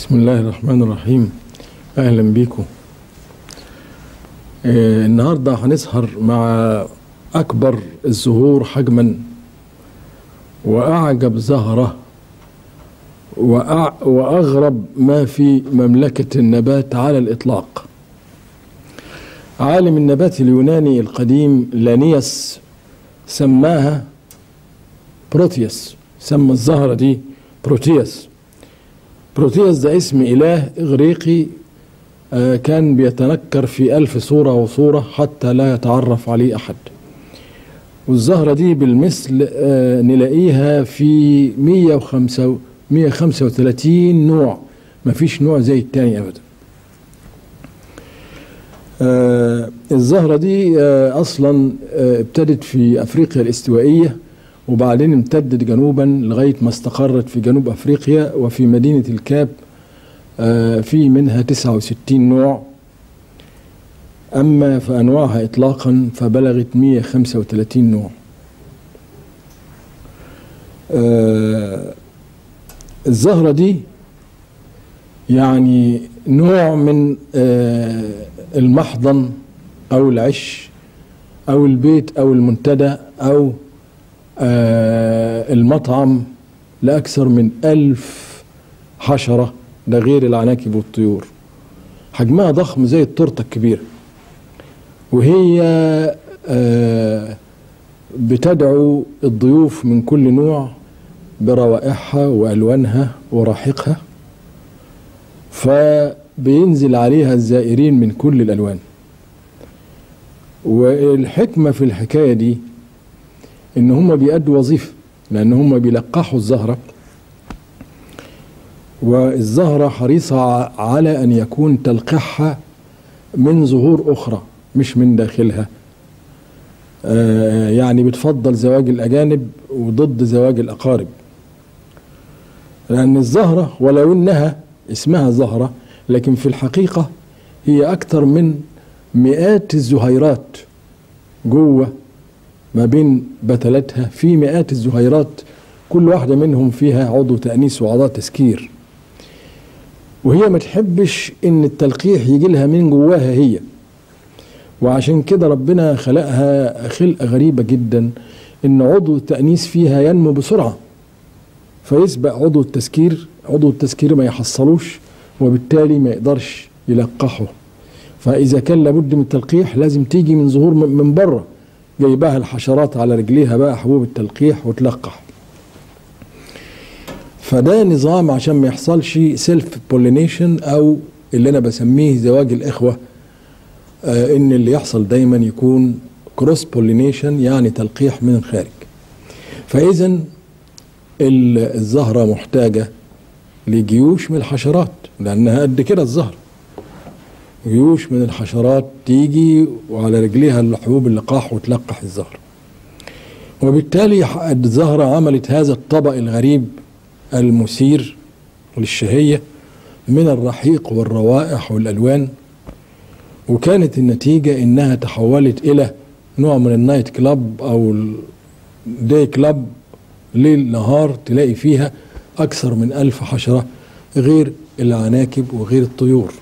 بسم الله الرحمن الرحيم اهلا بيكم آه النهارده هنسهر مع اكبر الزهور حجما واعجب زهره وأع واغرب ما في مملكه النبات على الاطلاق عالم النبات اليوناني القديم لانياس سماها بروتيوس سمى الزهره دي بروتيوس بروتيوس ده اسم إله إغريقي آه كان بيتنكر في ألف صورة وصورة حتى لا يتعرف عليه أحد والزهرة دي بالمثل آه نلاقيها في 105 135 نوع ما فيش نوع زي التاني أبدا آه الزهرة دي أصلا ابتدت في أفريقيا الاستوائية وبعدين امتدت جنوبا لغاية ما استقرت في جنوب أفريقيا وفي مدينة الكاب في منها 69 نوع أما فأنواعها إطلاقا فبلغت 135 نوع الزهرة دي يعني نوع من المحضن أو العش أو البيت أو المنتدى أو آه المطعم لأكثر من ألف حشرة ده غير العناكب والطيور حجمها ضخم زي التورتة الكبيرة وهي آه بتدعو الضيوف من كل نوع بروائحها وألوانها ورائحها فبينزل عليها الزائرين من كل الألوان والحكمة في الحكاية دي ان هم بيأدوا وظيفه لان هم بيلقحوا الزهره والزهره حريصه على ان يكون تلقيحها من زهور اخرى مش من داخلها آه يعني بتفضل زواج الاجانب وضد زواج الاقارب لان الزهره ولو انها اسمها زهره لكن في الحقيقه هي اكثر من مئات الزهيرات جوه ما بين بتلاتها في مئات الزهيرات كل واحدة منهم فيها عضو تأنيس وعضاء تسكير وهي ما تحبش ان التلقيح يجي لها من جواها هي وعشان كده ربنا خلقها خلقة غريبة جدا ان عضو التأنيس فيها ينمو بسرعة فيسبق عضو التسكير عضو التسكير ما يحصلوش وبالتالي ما يقدرش يلقحه فإذا كان لابد من التلقيح لازم تيجي من ظهور من بره جايباها الحشرات على رجليها بقى حبوب التلقيح وتلقح فده نظام عشان ما يحصلش سيلف بولينيشن او اللي انا بسميه زواج الاخوه آه ان اللي يحصل دايما يكون كروس بولينيشن يعني تلقيح من الخارج فاذا الزهره محتاجه لجيوش من الحشرات لانها قد كده الزهره جيوش من الحشرات تيجي وعلى رجليها الحبوب اللقاح وتلقح الزهر وبالتالي الزهرة عملت هذا الطبق الغريب المثير للشهية من الرحيق والروائح والألوان وكانت النتيجة إنها تحولت إلى نوع من النايت كلاب أو الدي كلاب ليل نهار تلاقي فيها أكثر من ألف حشرة غير العناكب وغير الطيور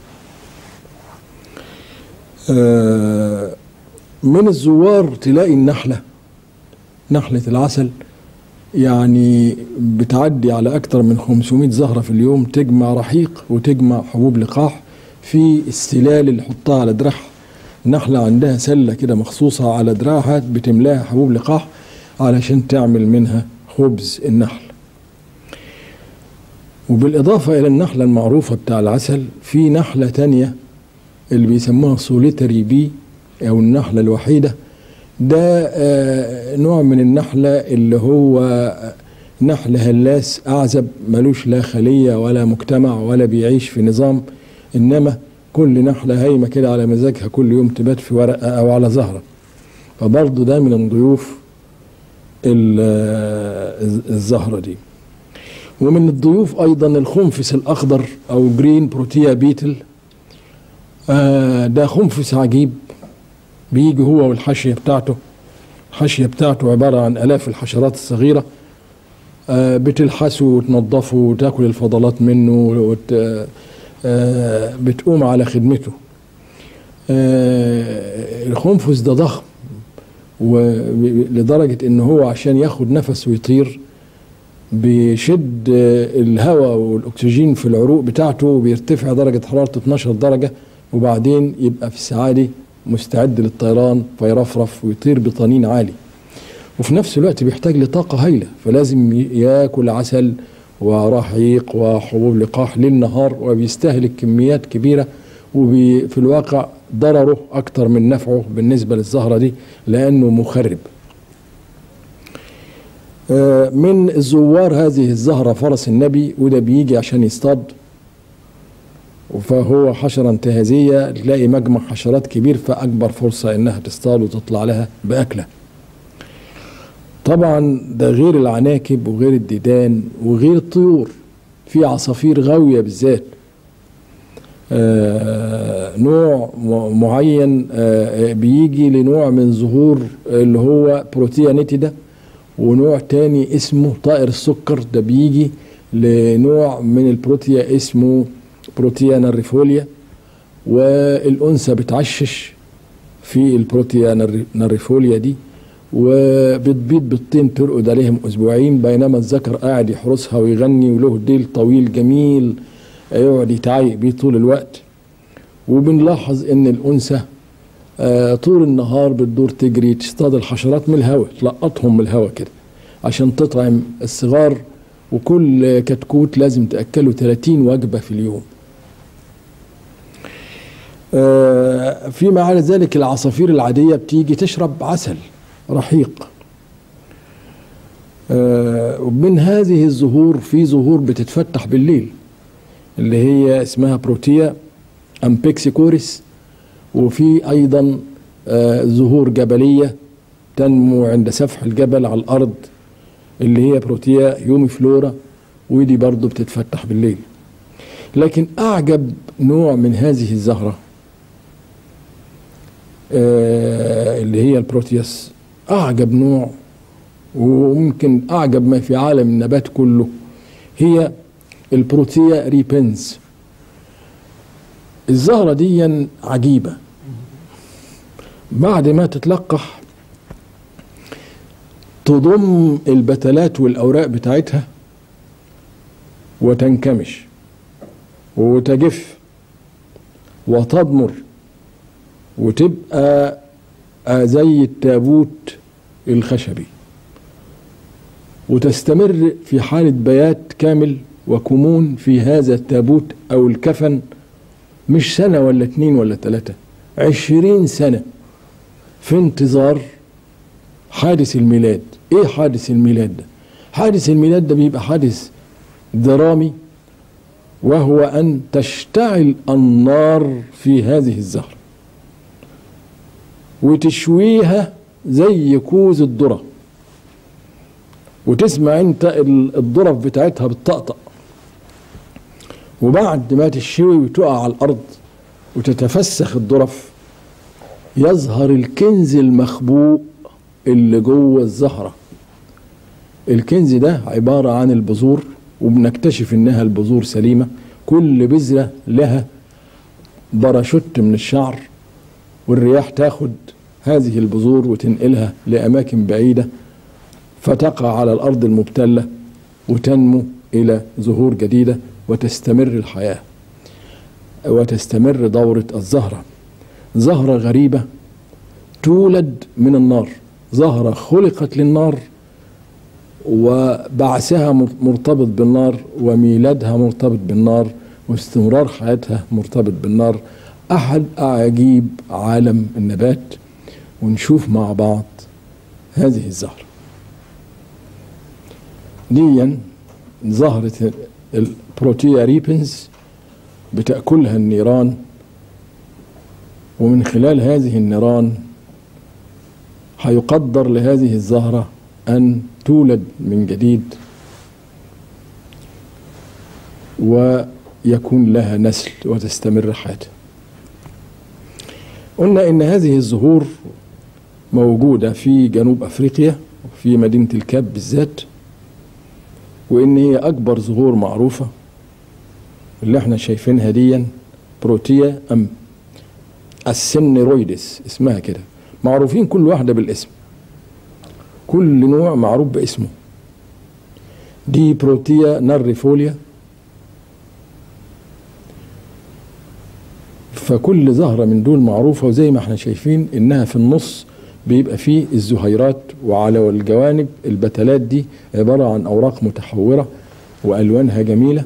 من الزوار تلاقي النحلة نحلة العسل يعني بتعدي على أكثر من 500 زهرة في اليوم تجمع رحيق وتجمع حبوب لقاح في السلال اللي حطها على دراعها النحلة عندها سلة كده مخصوصة على دراعها بتملاها حبوب لقاح علشان تعمل منها خبز النحل وبالإضافة إلى النحلة المعروفة بتاع العسل في نحلة تانية اللي بيسموها سوليتري بي او النحله الوحيده ده آه نوع من النحله اللي هو نحل هلاس اعزب ملوش لا خليه ولا مجتمع ولا بيعيش في نظام انما كل نحله هايمه كده على مزاجها كل يوم تبات في ورقه او على زهره فبرضه ده من الضيوف الزهره دي ومن الضيوف ايضا الخنفس الاخضر او جرين بروتيا بيتل آه ده خنفس عجيب بيجي هو والحاشية بتاعته الحاشية بتاعته عبارة عن آلاف الحشرات الصغيرة آه، بتلحسه وتنظفه وتاكل الفضلات منه وت... آه، بتقوم على خدمته آه، الخنفس ده ضخم ولدرجة ان هو عشان ياخد نفس ويطير بيشد آه، الهواء والاكسجين في العروق بتاعته وبيرتفع درجة حرارة 12 درجة وبعدين يبقى في الساعة دي مستعد للطيران فيرفرف ويطير بطنين عالي وفي نفس الوقت بيحتاج لطاقة هائلة فلازم ي- ياكل عسل ورحيق وحبوب لقاح ليل نهار وبيستهلك كميات كبيرة وفي الواقع ضرره أكتر من نفعه بالنسبة للزهرة دي لأنه مخرب آه، من الزوار هذه الزهرة فرس النبي وده بيجي عشان يصطاد فهو حشرة انتهازية تلاقي مجمع حشرات كبير فأكبر فرصة إنها تصطاد وتطلع لها بأكلة طبعا ده غير العناكب وغير الديدان وغير الطيور في عصافير غاوية بالذات آه نوع م- معين آه بيجي لنوع من ظهور اللي هو بروتيا نيتيدا ونوع تاني اسمه طائر السكر ده بيجي لنوع من البروتيا اسمه بروتيا ناريفوليا والأنثى بتعشش في البروتيا ناري- ناريفوليا دي وبتبيض بيضتين ترقد عليهم اسبوعين بينما الذكر قاعد يحرسها ويغني وله ديل طويل جميل يقعد يتعايق بيه طول الوقت وبنلاحظ ان الانثى آه، طول النهار بتدور تجري تصطاد الحشرات من الهواء تلقطهم من الهواء كده عشان تطعم الصغار وكل كتكوت لازم تاكله 30 وجبه في اليوم آه، فيما على ذلك العصافير العادية بتيجي تشرب عسل رحيق آه، ومن هذه الزهور في زهور بتتفتح بالليل اللي هي اسمها بروتيا امبيكسيكوريس وفي ايضا آه، زهور جبلية تنمو عند سفح الجبل على الارض اللي هي بروتيا يومي فلورا ودي برضو بتتفتح بالليل لكن اعجب نوع من هذه الزهره آه، اللي هي البروتياس اعجب نوع وممكن اعجب ما في عالم النبات كله هي البروتيا ريبنز الزهره دي عجيبه بعد ما تتلقح تضم البتلات والاوراق بتاعتها وتنكمش وتجف وتضمر وتبقى آه زي التابوت الخشبي وتستمر في حالة بيات كامل وكمون في هذا التابوت أو الكفن مش سنة ولا اتنين ولا تلاتة عشرين سنة في انتظار حادث الميلاد ايه حادث الميلاد ده حادث الميلاد ده بيبقى حادث درامي وهو أن تشتعل النار في هذه الزهرة وتشويها زي كوز الذرة وتسمع انت ال- الظرف بتاعتها بتطقطق وبعد ما تشوي وتقع على الأرض وتتفسخ الظرف يظهر الكنز المخبوء اللي جوه الزهرة الكنز ده عبارة عن البذور وبنكتشف انها البذور سليمة كل بذرة لها باراشوت من الشعر والرياح تاخد هذه البذور وتنقلها لأماكن بعيدة فتقع على الأرض المبتلة وتنمو إلى زهور جديدة وتستمر الحياة وتستمر دورة الزهرة زهرة غريبة تولد من النار زهرة خلقت للنار وبعثها مرتبط بالنار وميلادها مرتبط بالنار واستمرار حياتها مرتبط بالنار أحد أعاجيب عالم النبات ونشوف مع بعض هذه الزهرة ديا زهرة البروتيا ريبنز بتأكلها النيران ومن خلال هذه النيران هيقدر لهذه الزهرة أن تولد من جديد ويكون لها نسل وتستمر حياتها قلنا إن هذه الزهور موجودة في جنوب أفريقيا في مدينة الكاب بالذات وإن هي أكبر زهور معروفة اللي احنا شايفينها دي بروتيا أم السنرويدس اسمها كده معروفين كل واحدة بالاسم كل نوع معروف باسمه دي بروتيا نرفوليا فكل زهرة من دول معروفة وزي ما احنا شايفين انها في النص بيبقى فيه الزهيرات وعلى الجوانب البتلات دي عبارة عن أوراق متحورة وألوانها جميلة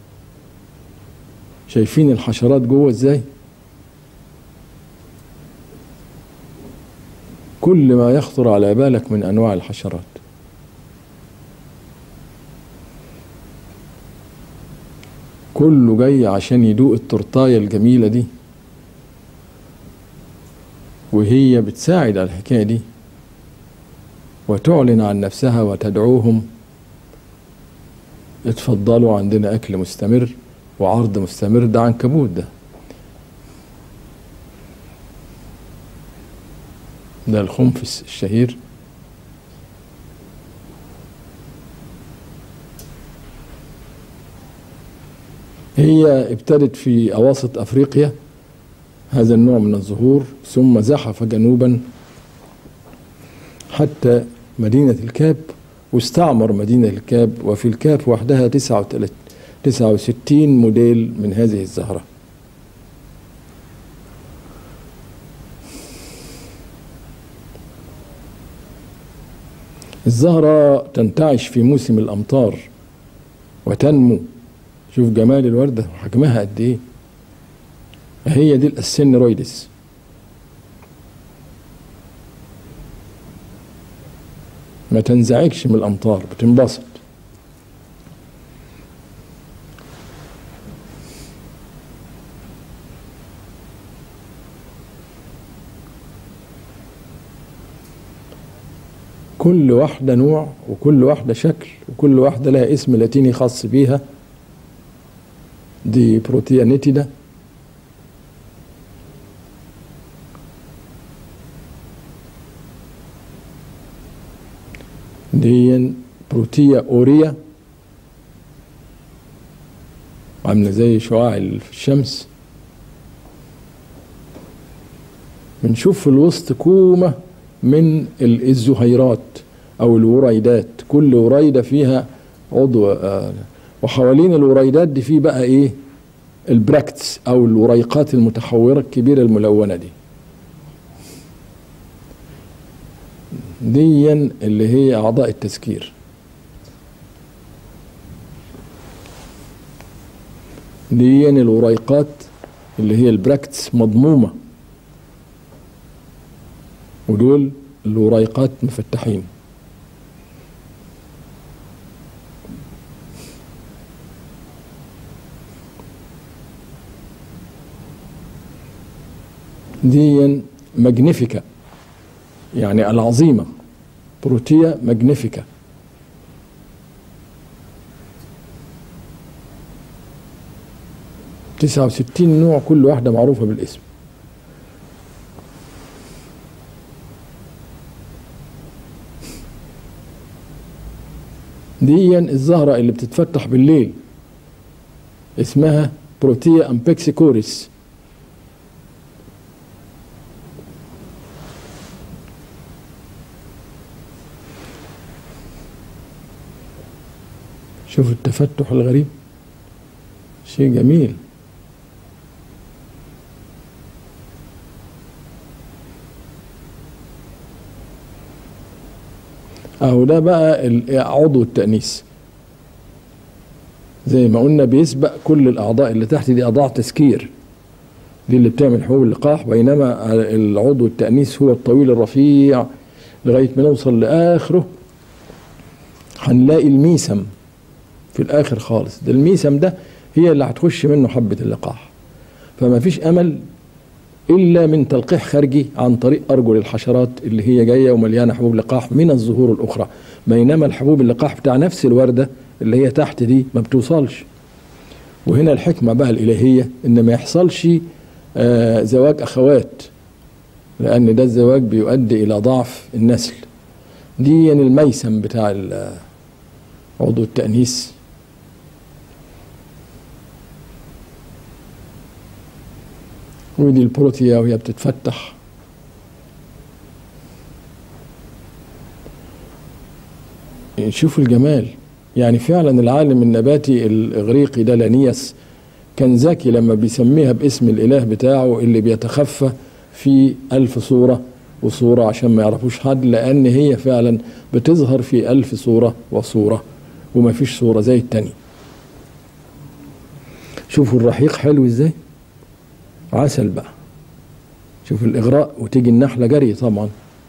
شايفين الحشرات جوه ازاي كل ما يخطر على بالك من أنواع الحشرات كله جاي عشان يدوق التورتايه الجميلة دي وهي بتساعد على الحكاية دي وتعلن عن نفسها وتدعوهم اتفضلوا عندنا أكل مستمر وعرض مستمر ده عنكبوت ده ده الخنفس الشهير هي ابتدت في أواسط أفريقيا هذا النوع من الزهور ثم زحف جنوبا حتى مدينة الكاب واستعمر مدينة الكاب وفي الكاب وحدها 69 موديل من هذه الزهرة الزهرة تنتعش في موسم الأمطار وتنمو شوف جمال الوردة وحجمها قد إيه هي دي السنرويدس ما تنزعجش من الأمطار بتنبسط كل واحدة نوع وكل واحدة شكل وكل واحدة لها اسم لاتيني خاص بيها دي بروتيا نيتيدا دي بروتيا اوريا عامله زي شعاع الشمس بنشوف في الوسط كومه من الزهيرات او الوريدات كل وريده فيها عضو آه وحوالين الوريدات دي في بقى ايه البراكتس او الوريقات المتحوره الكبيره الملونه دي ديا اللي هي اعضاء التذكير ديا الوريقات اللي هي البراكتس مضمومه ودول الوريقات مفتحين دي ماجنيفيكا يعني العظيمة بروتيا ماجنيفيكا تسعة وستين نوع كل واحدة معروفة بالاسم دي الزهرة اللي بتتفتح بالليل اسمها بروتيا امبكسيكوريس شوف التفتح الغريب شيء جميل اهو ده بقى عضو التأنيث زي ما قلنا بيسبق كل الاعضاء اللي تحت دي اعضاء تسكير دي اللي بتعمل حبوب اللقاح بينما العضو التأنيث هو الطويل الرفيع لغاية ما نوصل لآخره هنلاقي الميسم في الاخر خالص ده الميسم ده هي اللي هتخش منه حبة اللقاح فما فيش امل الا من تلقيح خارجي عن طريق ارجل الحشرات اللي هي جايه ومليانه حبوب لقاح من الزهور الاخرى بينما الحبوب اللقاح بتاع نفس الورده اللي هي تحت دي ما بتوصلش وهنا الحكمه بقى الالهيه ان ما يحصلش آه زواج اخوات لان ده الزواج بيؤدي الى ضعف النسل دي يعني الميسم بتاع عضو التأنيس ودي البروتيا وهي بتتفتح شوفوا الجمال يعني فعلا العالم النباتي الإغريقي ده لانياس كان ذكي لما بيسميها باسم الإله بتاعه اللي بيتخفى في ألف صورة وصورة عشان ما يعرفوش حد لأن هي فعلا بتظهر في ألف صورة وصورة وما فيش صورة زي التانية شوفوا الرحيق حلو ازاي عسل بقى شوف الإغراء وتيجي النحلة جري طبعا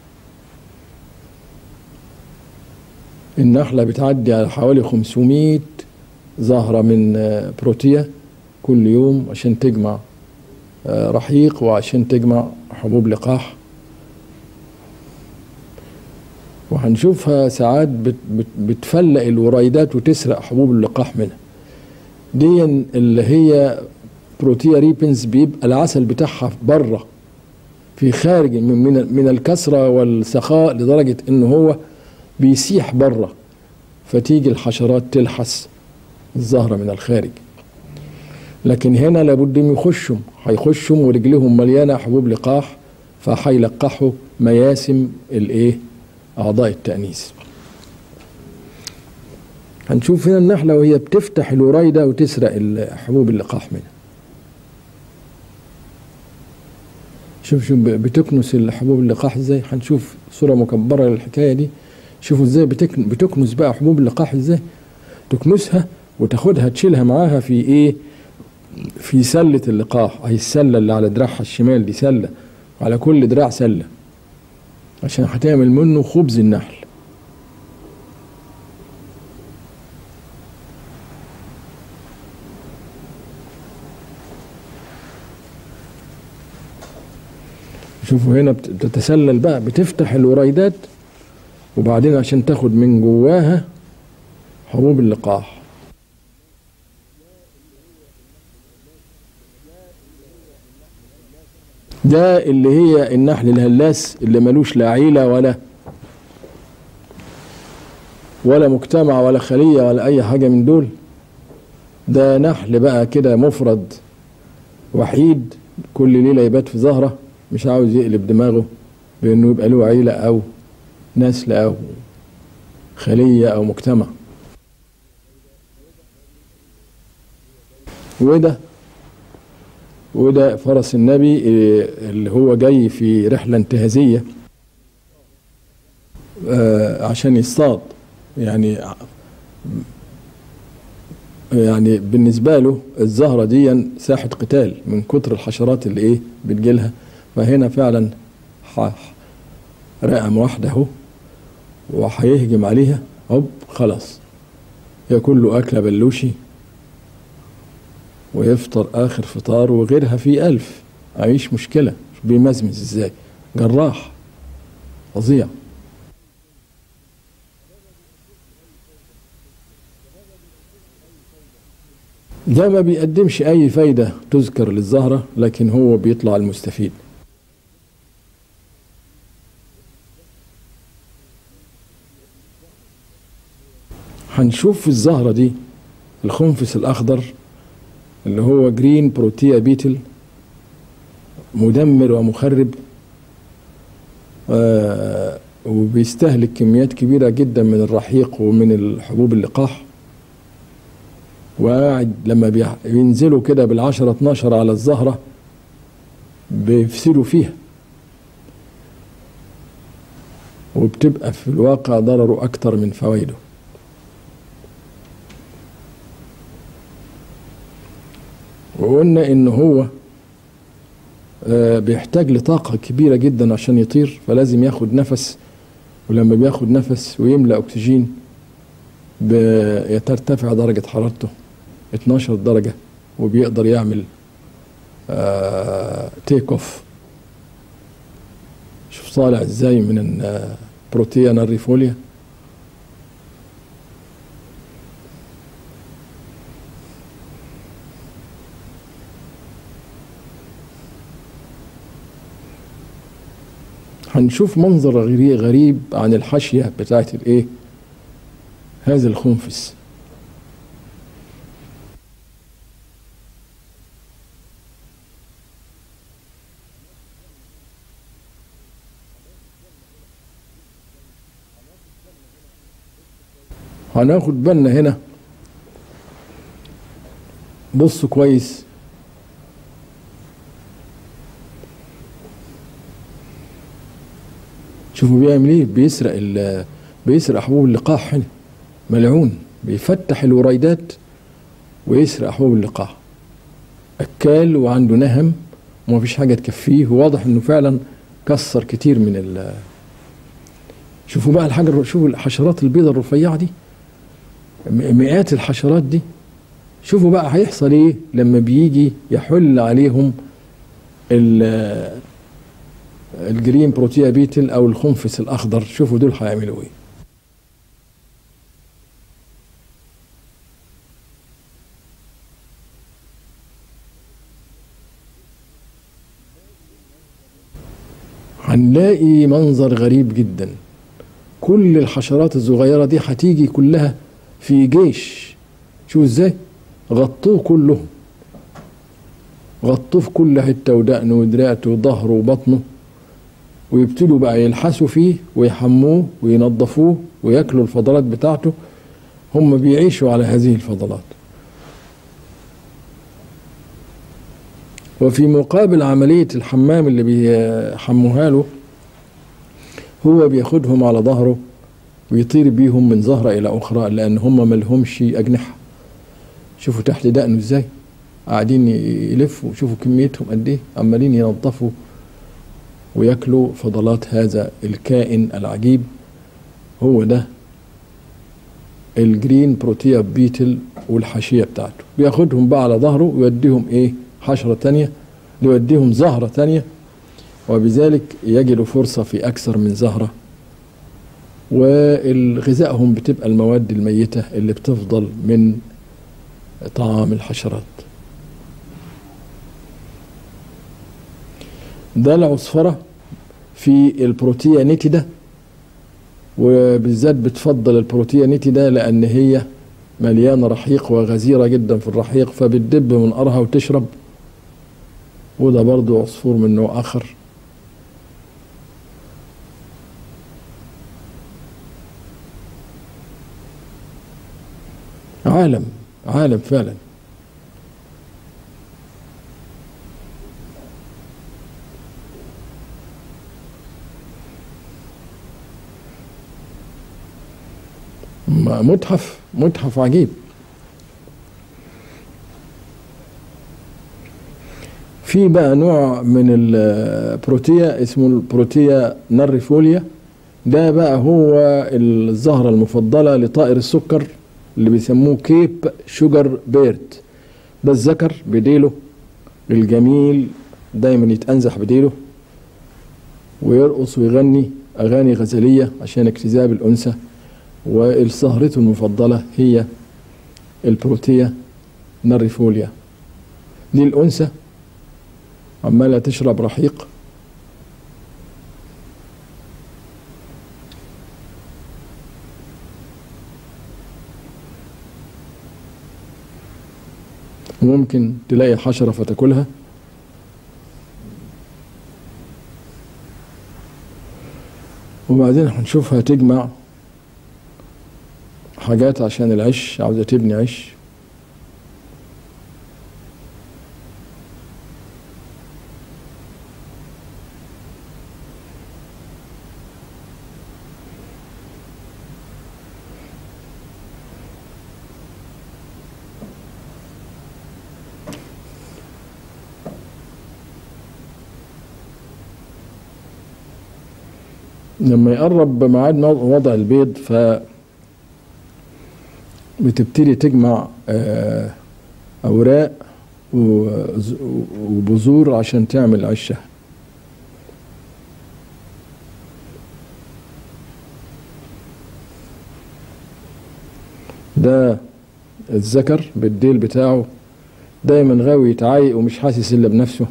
النحلة بتعدي على حوالي 500 زهرة من بروتيا كل يوم عشان تجمع رحيق وعشان تجمع حبوب لقاح وهنشوفها ساعات بت بت بتفلق الوريدات وتسرق حبوب اللقاح منها دي اللي هي بروتيا ريبنز بيبقى العسل بتاعها بره في خارج من من الكثره والسخاء لدرجه ان هو بيسيح بره فتيجي الحشرات تلحس الزهره من الخارج لكن هنا لابد من يخشوا هيخشوا ورجلهم مليانه حبوب لقاح فهيلقحوا مياسم الايه اعضاء التانيث هنشوف هنا النحله وهي بتفتح الوريده وتسرق حبوب اللقاح منها شوف شوف بتكنس الحبوب اللقاح ازاي هنشوف صوره مكبره للحكايه دي شوفوا ازاي بتكنس بقى حبوب اللقاح ازاي تكنسها وتاخدها تشيلها معاها في ايه في سلة اللقاح اهي السلة اللي على دراعها الشمال دي سلة على كل دراع سلة عشان هتعمل منه خبز النحل شوفوا هنا بتتسلل بقى بتفتح الوريدات وبعدين عشان تاخد من جواها حبوب اللقاح ده اللي هي النحل الهلاس اللي ملوش لا عيلة ولا ولا مجتمع ولا خلية ولا أي حاجة من دول ده نحل بقى كده مفرد وحيد كل ليلة يبات في زهرة مش عاوز يقلب دماغه بأنه يبقى له عيلة أو نسل أو خلية أو مجتمع وده وده فرس النبي اللي هو جاي في رحلة انتهازية عشان يصطاد يعني يعني بالنسبة له الزهرة دي ساحة قتال من كتر الحشرات اللي ايه بتجيلها فهنا فعلا رقم واحدة اهو وهيهجم عليها هوب خلاص ياكل له أكلة بلوشي ويفطر آخر فطار وغيرها في ألف أعيش مشكلة بيمزمز إزاي جراح فظيع ده ما بيقدمش أي فايدة تذكر للزهرة لكن هو بيطلع المستفيد هنشوف في الزهرة دي الخنفس الأخضر اللي هو جرين بروتيا بيتل مدمر ومخرب آه وبيستهلك كميات كبيرة جدا من الرحيق ومن الحبوب اللقاح وقاعد لما بينزلوا كده بالعشرة 12 على الزهرة بيفسدوا فيها وبتبقى في الواقع ضرره أكتر من فوائده وقلنا ان هو بيحتاج لطاقة كبيرة جدا عشان يطير فلازم ياخد نفس ولما بياخد نفس ويملأ أكسجين بترتفع درجة حرارته 12 درجة وبيقدر يعمل تيك اوف شوف طالع ازاي من البروتيا ناريفوليا هنشوف منظر غريب عن الحاشية بتاعت الايه هذا الخنفس هناخد بالنا هنا بصوا كويس شوفوا بيعمل ايه بيسرق ال بيسرق حبوب اللقاح هنا ملعون بيفتح الوريدات ويسرق حبوب اللقاح اكال وعنده نهم وما فيش حاجه تكفيه وواضح انه فعلا كسر كتير من ال شوفوا بقى الحاجه شوفوا الحشرات البيضاء الرفيعه دي مئات الحشرات دي شوفوا بقى هيحصل ايه لما بيجي يحل عليهم الجرين بروتيا بيتل او الخنفس الاخضر شوفوا دول هيعملوا ايه هنلاقي منظر غريب جدا كل الحشرات الصغيرة دي هتيجي كلها في جيش شوف ازاي غطوه كلهم غطوه في كل حته ودقنه ودراعته وظهره وبطنه ويبتدوا بقى يلحسوا فيه ويحموه وينظفوه وياكلوا الفضلات بتاعته هم بيعيشوا على هذه الفضلات وفي مقابل عملية الحمام اللي بيحموها له هو بياخدهم على ظهره ويطير بيهم من زهرة إلى أخرى لأن هم ملهمش أجنحة شوفوا تحت دقنه إزاي قاعدين يلفوا شوفوا كميتهم قد إيه عمالين ينظفوا وياكلوا فضلات هذا الكائن العجيب هو ده الجرين بروتيا بيتل والحاشية بتاعته بياخدهم بقى على ظهره ويوديهم ايه حشرة تانية يوديهم زهرة تانية وبذلك يجدوا فرصة في أكثر من زهرة والغذائهم بتبقى المواد الميتة اللي بتفضل من طعام الحشرات ده العصفرة في البروتيا نيتيدا وبالذات بتفضل البروتيا نيتيدا لأن هي مليانة رحيق وغزيرة جدا في الرحيق فبتدب من قرها وتشرب وده برضو عصفور من نوع آخر عالم عالم فعلا متحف متحف عجيب في بقى نوع من البروتيا اسمه البروتيا نريفوليا ده بقى هو الزهرة المفضلة لطائر السكر اللي بيسموه كيب شوجر بيرد ده الذكر بديله الجميل دايما يتأنزح بديله ويرقص ويغني أغاني غزلية عشان اجتذاب الأنثى وسهرته المفضلة هي البروتيا نريفوليا دي الأنثى عمالة تشرب رحيق ممكن تلاقي حشرة فتاكلها وبعدين هنشوفها تجمع حاجات عشان العش عاوزة تبني عش لما يقرب ميعاد وضع البيض ف بتبتدي تجمع اوراق وبذور عشان تعمل عشه ده الذكر بالديل بتاعه دايما غاوي يتعايق ومش حاسس الا بنفسه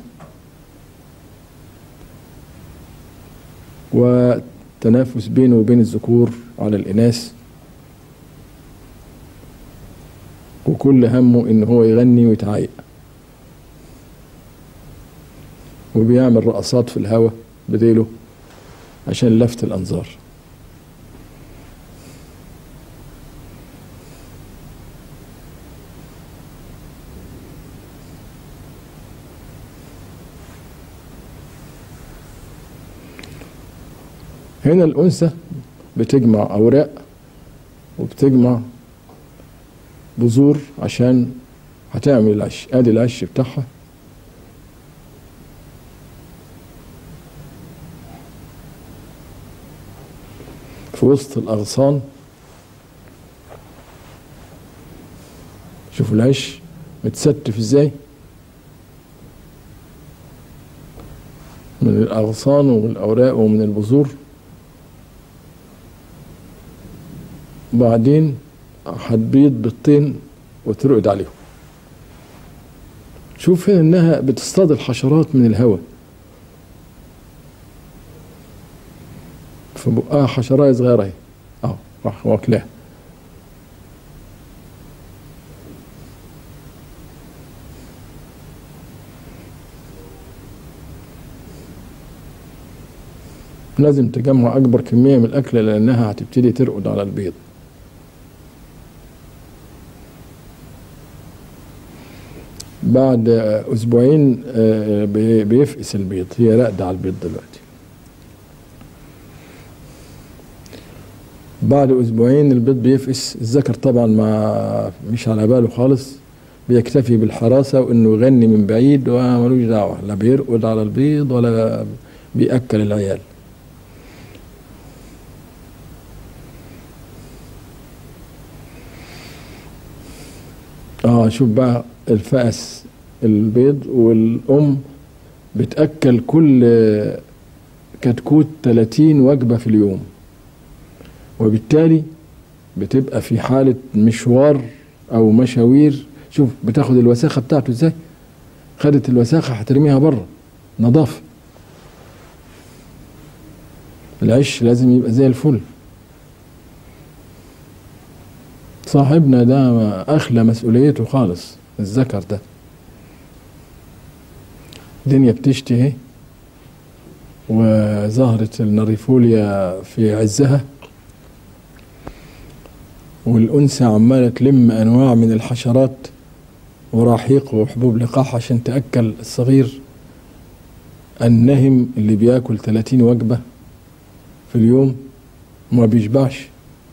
وتنافس بينه وبين الذكور على الاناث وكل همه ان هو يغني ويتعايق وبيعمل رقصات في الهواء بديله عشان لفت الانظار هنا الأنثى بتجمع أوراق وبتجمع بذور عشان هتعمل العش ادي العش بتاعها في وسط الأغصان شوفوا العش متستف ازاي من الأغصان ومن الأوراق ومن البذور وبعدين هتبيض بيضتين وترقد عليهم شوف هنا انها بتصطاد الحشرات من الهواء في بقها حشرايه صغيره اهي اهو راح واكلاها لازم تجمع اكبر كميه من الاكل لانها هتبتدي ترقد على البيض بعد اسبوعين بيفقس البيض هي راقده على البيض دلوقتي بعد اسبوعين البيض بيفقس الذكر طبعا ما مش على باله خالص بيكتفي بالحراسه وانه يغني من بعيد وملوش دعوه لا بيرقد على البيض ولا بياكل العيال اه شوف بقى الفأس البيض والأم بتأكل كل كتكوت 30 وجبة في اليوم وبالتالي بتبقى في حالة مشوار أو مشاوير شوف بتاخد الوساخة بتاعته ازاي خدت الوساخة هترميها بره نظافة العش لازم يبقى زي الفل صاحبنا ده أخلى مسؤوليته خالص الذكر ده الدنيا بتشتي اهي وزهرة النريفوليا في عزها والأنثى عمالة تلم أنواع من الحشرات ورحيق وحبوب لقاح عشان تأكل الصغير النهم اللي بياكل 30 وجبة في اليوم وما بيشبعش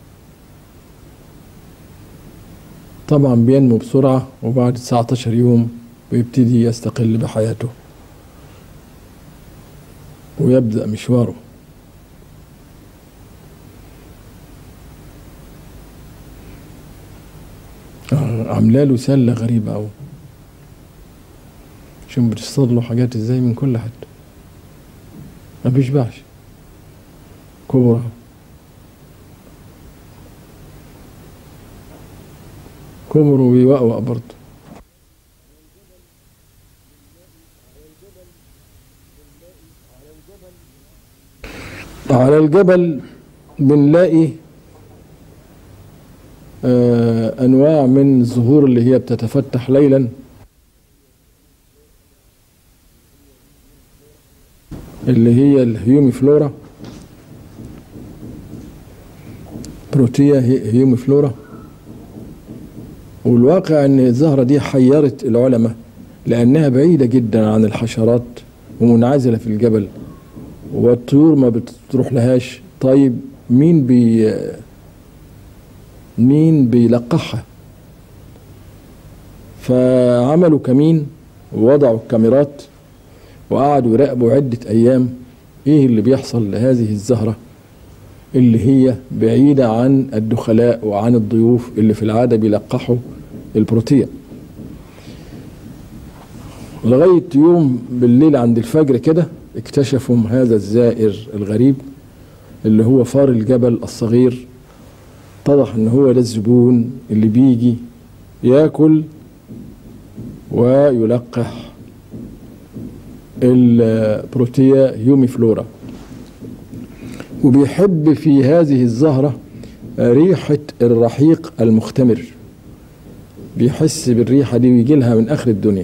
طبعا بينمو بسرعة وبعد 19 يوم بيبتدي يستقل بحياته ويبدأ مشواره عامله له سلة غريبة أوي شوف بتصطاد له حاجات ازاي من كل حتة ما بيشبعش كبرى كبر ويوقوق برضه على الجبل بنلاقي آه انواع من الزهور اللي هي بتتفتح ليلا اللي هي الهيومي فلورا بروتيا هيومي فلورا والواقع ان الزهرة دي حيرت العلماء لانها بعيدة جدا عن الحشرات ومنعزلة في الجبل والطيور ما بتروح لهاش طيب مين بي مين بيلقحها فعملوا كمين ووضعوا الكاميرات وقعدوا يراقبوا عدة أيام إيه اللي بيحصل لهذه الزهرة اللي هي بعيدة عن الدخلاء وعن الضيوف اللي في العادة بيلقحوا البروتين لغاية يوم بالليل عند الفجر كده اكتشفوا هذا الزائر الغريب اللي هو فار الجبل الصغير اتضح ان هو ده الزبون اللي بيجي ياكل ويلقح البروتيا يومي فلورا وبيحب في هذه الزهرة ريحة الرحيق المختمر بيحس بالريحة دي ويجي لها من آخر الدنيا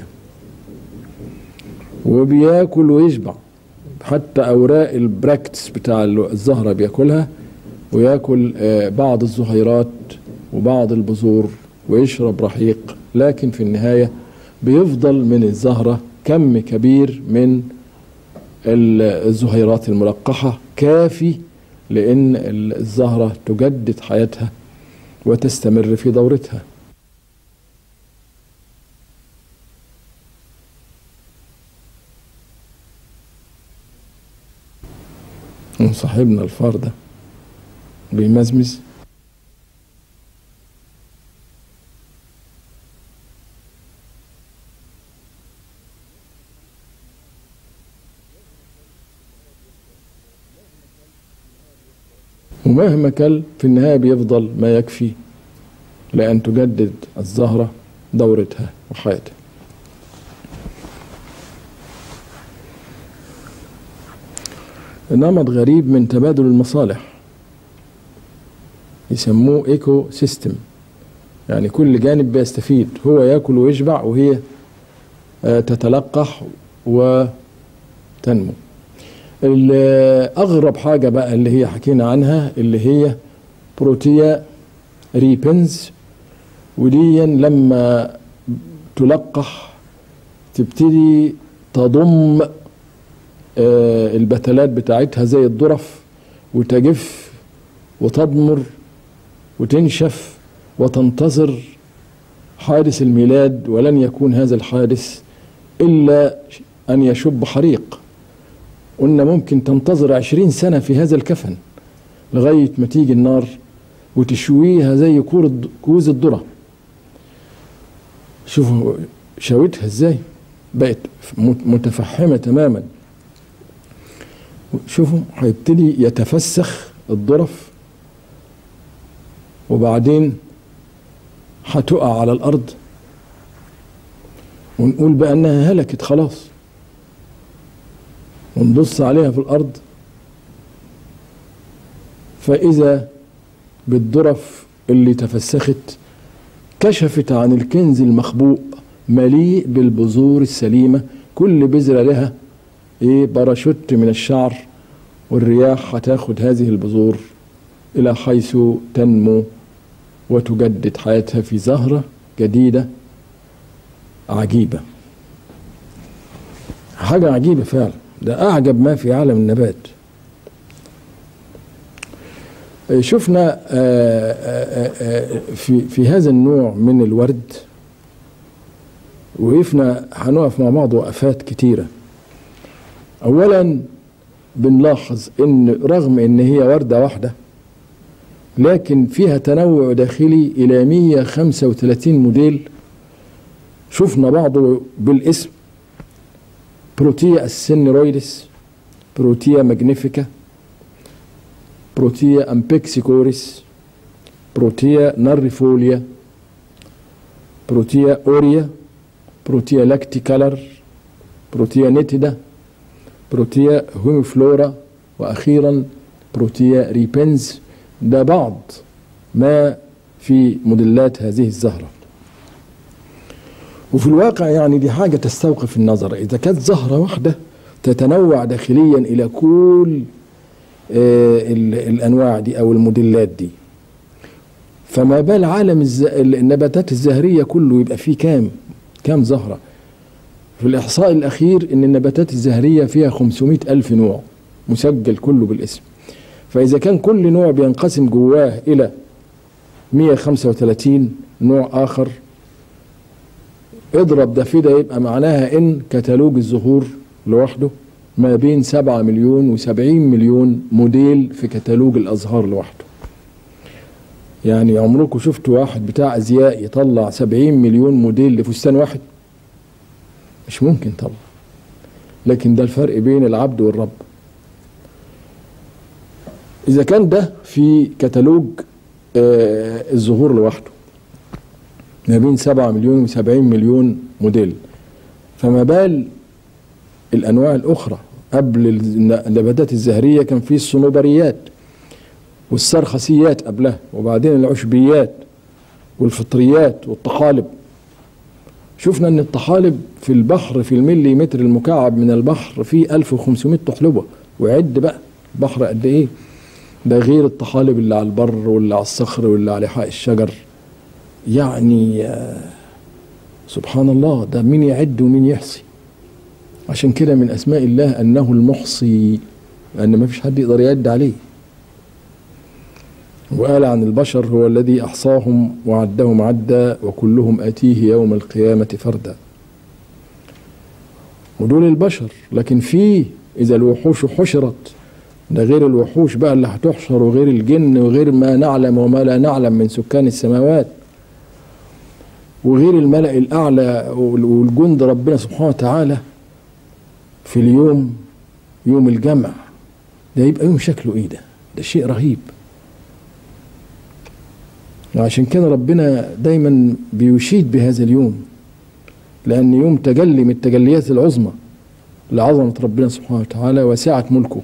وبياكل ويشبع حتى أوراق البراكتس بتاع الزهرة بياكلها وياكل آه، بعض الزهيرات وبعض البذور ويشرب رحيق لكن في النهاية بيفضل من الزهرة كم كبير من الزهيرات الملقحة كافي لأن الزهرة تجدد حياتها وتستمر في دورتها صاحبنا الفار ده بيمزمز ومهما كل في النهاية بيفضل ما يكفي لأن تجدد الزهرة دورتها وحياتها نمط غريب من تبادل المصالح يسموه ايكو سيستم يعني كل جانب بيستفيد هو ياكل ويشبع وهي آه، تتلقح وتنمو اغرب حاجه بقى اللي هي حكينا عنها اللي هي بروتيا ريبنز ودي لما تلقح تبتدي تضم آه، البتلات بتاعتها زي الظرف وتجف وتضمر وتنشف وتنتظر حادث الميلاد ولن يكون هذا الحادث إلا أن يشب حريق قلنا ممكن تنتظر عشرين سنة في هذا الكفن لغاية ما تيجي النار وتشويها زي كوز الذرة شوفوا شويتها ازاي بقت متفحمة تماما شوفوا هيبتدي يتفسخ الظرف وبعدين هتقع على الأرض ونقول بأنها هلكت خلاص ونبص عليها في الأرض فإذا بالظرف اللي تفسخت كشفت عن الكنز المخبوء مليء بالبذور السليمة كل بذرة لها ايه باراشوت من الشعر والرياح هتاخد هذه البذور إلى حيث تنمو وتجدد حياتها في زهرة جديدة عجيبة حاجة عجيبة فعلا ده أعجب ما في عالم النبات شفنا في في هذا النوع من الورد وقفنا هنقف مع بعض وقفات كتيره اولا بنلاحظ ان رغم ان هي ورده واحده لكن فيها تنوع داخلي الى 135 موديل شفنا بعضه بالاسم بروتيا السنرويدس بروتيا ماجنيفيكا بروتيا امبيكسيكوريس بروتيا ناريفوليا بروتيا اوريا بروتيا لاكتيكالر بروتيا نيتيدا بروتيا هوميفلورا واخيرا بروتيا ريبنز ده بعض ما في موديلات هذه الزهره وفي الواقع يعني دي حاجة تستوقف النظر إذا كانت زهرة واحدة تتنوع داخليا إلى كل آه الأنواع دي أو الموديلات دي فما بال عالم الز... النباتات الزهرية كله يبقى فيه كام كام زهرة في الإحصاء الأخير إن النباتات الزهرية فيها 500 ألف نوع مسجل كله بالاسم فإذا كان كل نوع بينقسم جواه إلى 135 نوع آخر اضرب ده في ده يبقى معناها ان كتالوج الزهور لوحده ما بين سبعة مليون وسبعين مليون موديل في كتالوج الازهار لوحده يعني عمركم شفتوا واحد بتاع ازياء يطلع سبعين مليون موديل لفستان واحد مش ممكن طبعا لكن ده الفرق بين العبد والرب اذا كان ده في كتالوج آه الزهور لوحده ما بين 7 مليون و70 مليون موديل فما بال الانواع الاخرى قبل النباتات الزهريه كان في الصنوبريات والسرخسيات قبلها وبعدين العشبيات والفطريات والطحالب شفنا ان الطحالب في البحر في الملي متر المكعب من البحر فيه 1500 طحلبة وعد بقى البحر قد ايه ده غير الطحالب اللي على البر واللي على الصخر واللي على لحاء الشجر يعني سبحان الله ده مين يعد ومين يحصي عشان كده من اسماء الله انه المحصي لان ما فيش حد يقدر يعد عليه وقال عن البشر هو الذي احصاهم وعدهم عدا وكلهم اتيه يوم القيامه فردا ودول البشر لكن في اذا الوحوش حشرت ده غير الوحوش بقى اللي هتحشر وغير الجن وغير ما نعلم وما لا نعلم من سكان السماوات وغير الملأ الأعلى والجند ربنا سبحانه وتعالى في اليوم يوم الجمع ده يبقى يوم شكله ايه ده ده شيء رهيب وعشان كده ربنا دايما بيشيد بهذا اليوم لأن يوم تجلي من التجليات العظمى لعظمة ربنا سبحانه وتعالى وسعة ملكه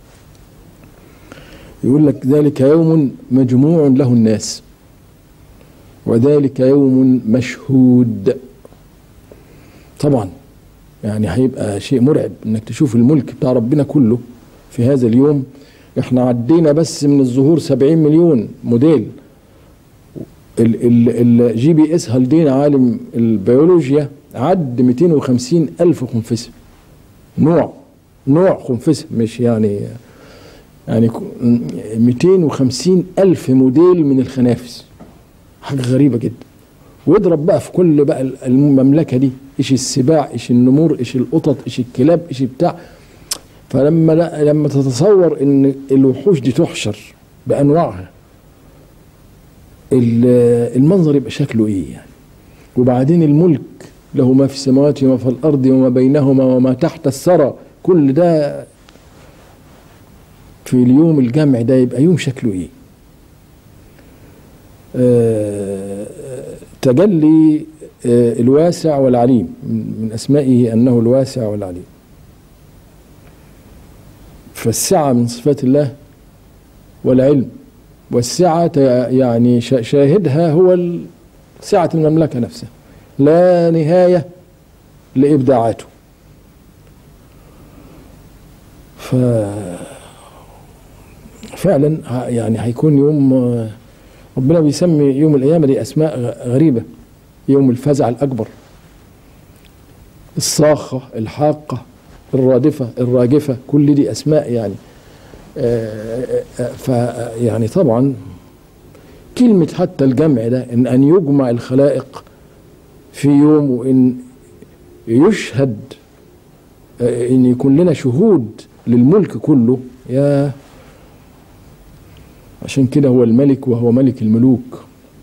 يقول لك ذلك يوم مجموع له الناس وذلك يوم مشهود طبعا يعني هيبقى شيء مرعب انك تشوف الملك بتاع ربنا كله في هذا اليوم احنا عدينا بس من الظهور 70 مليون موديل الجي بي اس هالدين عالم البيولوجيا عد 250 الف خنفسه نوع نوع خنفسه مش يعني يعني 250 ألف موديل من الخنافس حاجة غريبة جدا واضرب بقى في كل بقى المملكة دي إيش السباع إيش النمور إيش القطط إيش الكلاب إيش بتاع فلما لما تتصور إن الوحوش دي تحشر بأنواعها المنظر يبقى شكله إيه يعني وبعدين الملك له ما في السماوات وما في الأرض وما بينهما وما تحت الثرى كل ده في اليوم الجمع ده يبقى يوم شكله ايه آه تجلي آه الواسع والعليم من اسمائه انه الواسع والعليم فالسعة من صفات الله والعلم والسعة يعني شاهدها هو سعة المملكة نفسها لا نهاية لإبداعاته ف فعلا يعني هيكون يوم ربنا بيسمي يوم القيامة دي أسماء غريبة يوم الفزع الأكبر الصاخة الحاقة الرادفة الراجفة كل دي أسماء يعني فيعني طبعا كلمة حتى الجمع ده إن أن يجمع الخلائق في يوم وإن يشهد إن يكون لنا شهود للملك كله يا عشان كده هو الملك وهو ملك الملوك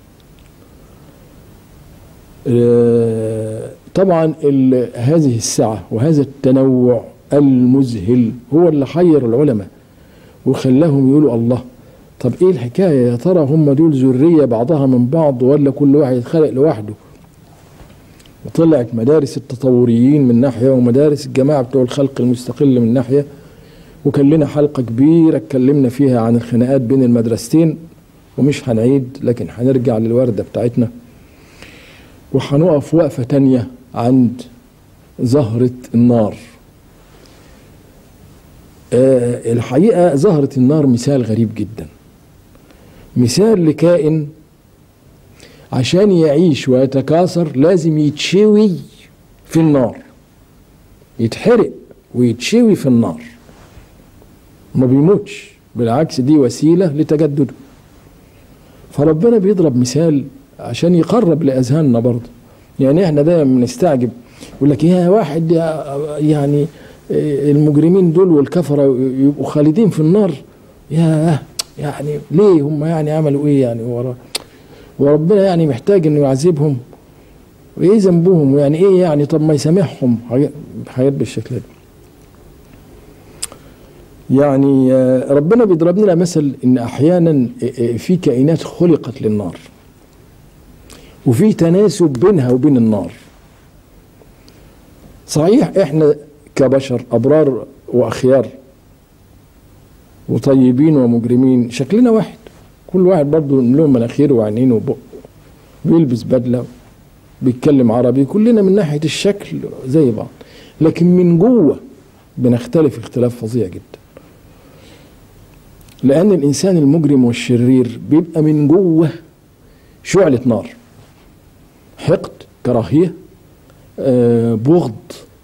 طبعا هذه السعة وهذا التنوع المذهل هو اللي حير العلماء وخلاهم يقولوا الله طب ايه الحكاية يا ترى هم دول ذرية بعضها من بعض ولا كل واحد يتخلق لوحده وطلعت مدارس التطوريين من ناحية ومدارس الجماعة بتوع الخلق المستقل من ناحية وكان لنا حلقة كبيرة اتكلمنا فيها عن الخناقات بين المدرستين ومش هنعيد لكن هنرجع للوردة بتاعتنا وهنقف وقفة تانية عند زهرة النار أه الحقيقة زهرة النار مثال غريب جدا مثال لكائن عشان يعيش ويتكاثر لازم يتشوي في النار يتحرق ويتشوي في النار ما بيموتش بالعكس دي وسيلة لتجدده فربنا بيضرب مثال عشان يقرب لأذهاننا برضه يعني احنا دايما بنستعجب يقول لك يا واحد يعني المجرمين دول والكفرة يبقوا خالدين في النار يا يعني ليه هم يعني عملوا ايه يعني ورا وربنا يعني محتاج انه يعذبهم وايه ذنبهم ويعني ايه يعني طب ما يسامحهم حاجات بالشكل ده يعني ربنا بيضرب لنا مثل ان احيانا في كائنات خلقت للنار وفي تناسب بينها وبين النار صحيح احنا كبشر ابرار واخيار وطيبين ومجرمين شكلنا واحد كل واحد برضه له مناخير وعينين وبق بيلبس بدله بيتكلم عربي كلنا من ناحية الشكل زي بعض لكن من جوه بنختلف اختلاف فظيع جدا لأن الإنسان المجرم والشرير بيبقى من جوه شعلة نار حقد كراهية آه، بغض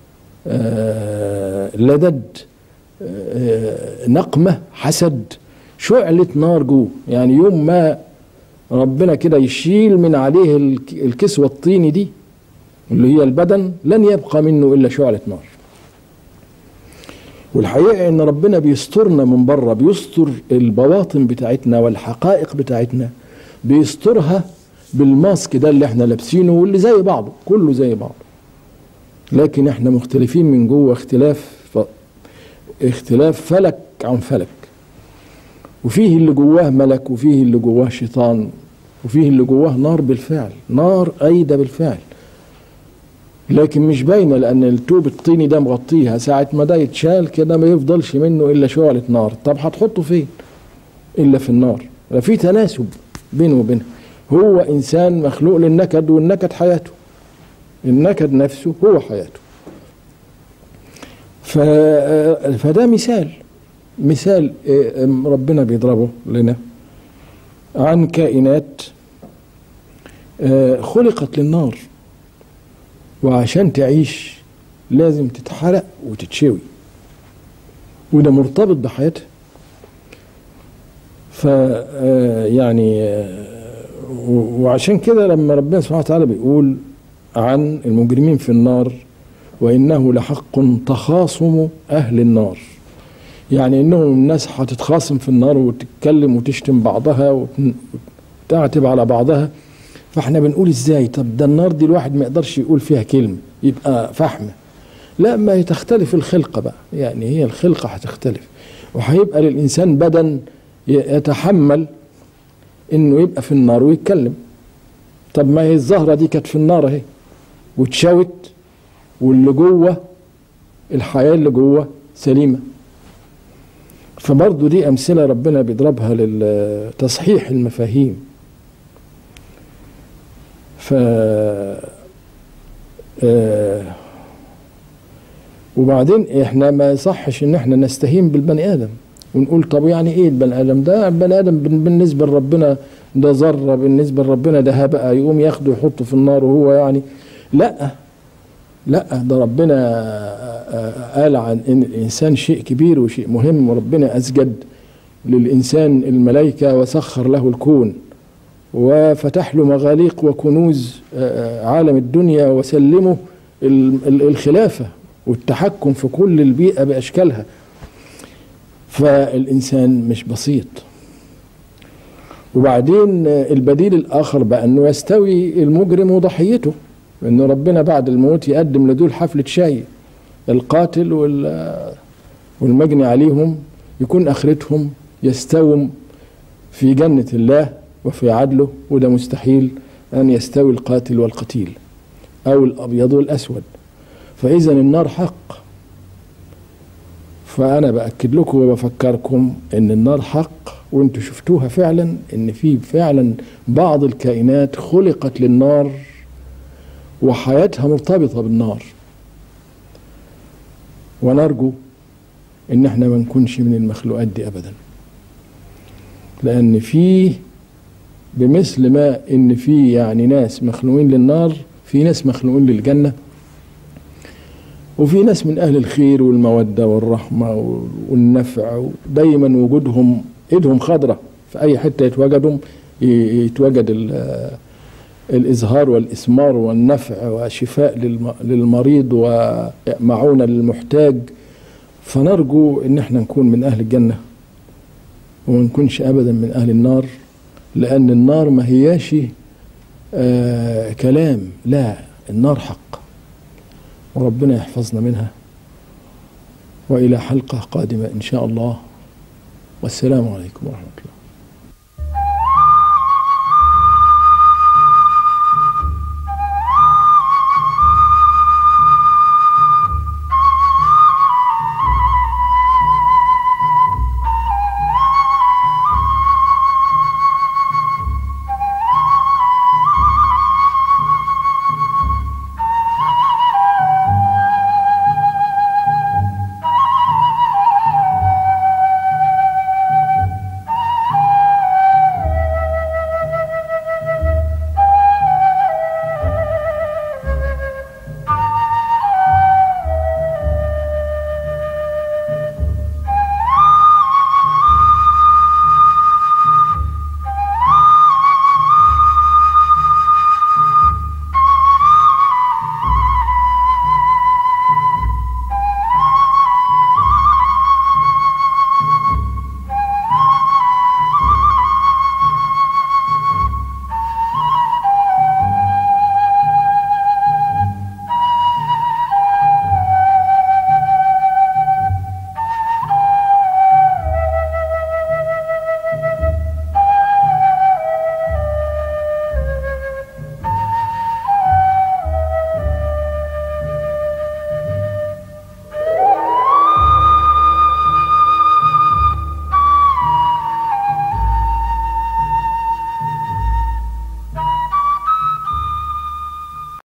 آه، لدد آه، نقمة حسد شعلة نار جوه يعني يوم ما ربنا كده يشيل من عليه الك- الكسوة الطيني دي اللي هي البدن لن يبقى منه إلا شعلة نار والحقيقة إن ربنا بيسترنا من بره بيستر البواطن بتاعتنا والحقائق بتاعتنا بيسترها بالماسك ده اللي احنا لابسينه واللي زي بعضه كله زي بعضه لكن احنا مختلفين من جوه اختلاف ف... اختلاف فلك عن فلك وفيه اللي جواه ملك وفيه اللي جواه شيطان وفيه اللي جواه نار بالفعل نار أيدة بالفعل لكن مش باينه لان التوب الطيني ده مغطيها ساعه ما ده يتشال كده ما يفضلش منه الا شعله نار طب هتحطه فين الا في النار لا في تناسب بينه وبينها هو انسان مخلوق للنكد والنكد حياته النكد نفسه هو حياته ف... فده مثال مثال آه، ربنا بيضربه لنا عن كائنات آه، خلقت للنار وعشان تعيش لازم تتحرق وتتشوي وده مرتبط بحياتها ف آه، يعني آه، و- وعشان كده لما ربنا سبحانه وتعالى بيقول عن المجرمين في النار وانه لحق تخاصم اهل النار يعني انهم الناس هتتخاصم في النار وتتكلم وتشتم بعضها وت- وتعتب على بعضها فاحنا بنقول ازاي طب ده النار دي الواحد ما يقدرش يقول فيها كلمه يبقى فحمه لا ما هي تختلف الخلقه بقى يعني هي الخلقه هتختلف وهيبقى للانسان بدن ي- يتحمل انه يبقى في النار ويتكلم طب ما هي الزهره دي كانت في النار اهي واتشوت واللي جوه الحياه اللي جوه سليمه فبرضه دي امثله ربنا بيضربها لتصحيح المفاهيم ف آه، وبعدين احنا ما يصحش ان احنا نستهين بالبني ادم ونقول طب يعني ايه البني ادم ده البني ادم بن- بالنسبه لربنا ده ذره بالنسبه لربنا ده هبقى يقوم ياخده يحطه في النار وهو يعني لا لا ده ربنا آه، قال عن ان الانسان شيء كبير وشيء مهم وربنا اسجد للانسان الملائكه وسخر له الكون وفتح له مغاليق وكنوز آه، عالم الدنيا وسلمه ال- ال- الخلافة والتحكم في كل البيئة بأشكالها فالإنسان مش بسيط وبعدين آه، البديل الآخر بقى أنه يستوي المجرم وضحيته أنه ربنا بعد الموت يقدم لدول حفلة شاي القاتل وال- والمجني عليهم يكون آخرتهم يستووا في جنة الله وفي عدله وده مستحيل أن يستوي القاتل والقتيل أو الأبيض والأسود فإذا النار حق فأنا بأكد لكم وبفكركم إن النار حق وأنتوا شفتوها فعلا إن في فعلا بعض الكائنات خلقت للنار وحياتها مرتبطة بالنار ونرجو إن احنا ما نكونش من المخلوقات دي أبدا لأن فيه بمثل ما ان في يعني ناس مخلوقين للنار في ناس مخلوقين للجنه وفي ناس من اهل الخير والموده والرحمه والنفع دايما وجودهم ايدهم خضره في اي حته يتواجدوا ي- يتواجد ال- الازهار والاثمار والنفع وشفاء للم- للمريض ومعونه للمحتاج فنرجو ان احنا نكون من اهل الجنه وما نكونش ابدا من اهل النار لأن النار ما هياش آه كلام لا النار حق وربنا يحفظنا منها وإلى حلقة قادمة إن شاء الله والسلام عليكم ورحمة الله